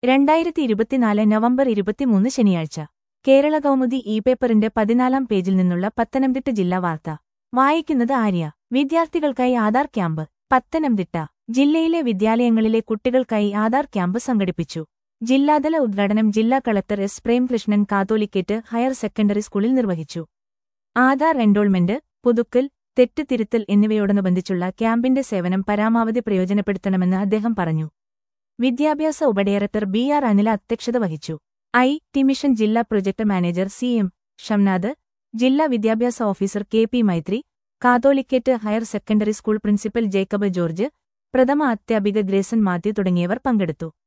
രണ്ടായിരത്തി ഇരുപത്തിനാല് നവംബർ ഇരുപത്തിമൂന്ന് ശനിയാഴ്ച കേരള കൗമുദി ഇ പേപ്പറിന്റെ പതിനാലാം പേജിൽ നിന്നുള്ള പത്തനംതിട്ട ജില്ലാ വാർത്ത വായിക്കുന്നത് ആര്യ വിദ്യാർത്ഥികൾക്കായി ആധാർ ക്യാമ്പ് പത്തനംതിട്ട ജില്ലയിലെ വിദ്യാലയങ്ങളിലെ കുട്ടികൾക്കായി ആധാർ ക്യാമ്പ് സംഘടിപ്പിച്ചു ജില്ലാതല ഉദ്ഘാടനം ജില്ലാ collector S Premkrishnan Catholicate higher secondary സ്കൂളിൽ നിർവഹിച്ചു ആധാർ എൻറോൾമെന്റ് പുതുക്കൽ തെറ്റ് തിരുത്തൽ എന്നിവയോടനുബന്ധിച്ചുള്ള ക്യാമ്പിന്റെ സേവനം പരമാവധി പ്രയോജനപ്പെടുത്തണമെന്ന് അദ്ദേഹം പറഞ്ഞു വിദ്യാഭ്യാസ ഉപഡയറക്ടർ ബി ആർ അനില അധ്യക്ഷത വഹിച്ചു ഐ ടി മിഷൻ ജില്ലാ project manager C M Shamnad ജില്ലാ വിദ്യാഭ്യാസ officer K P Maithri Catholicate higher secondary school principal Jacob George പ്രഥമ അധ്യാപിക ഗ്രേസൻ മാത്യു തുടങ്ങിയവർ പങ്കെടുത്തു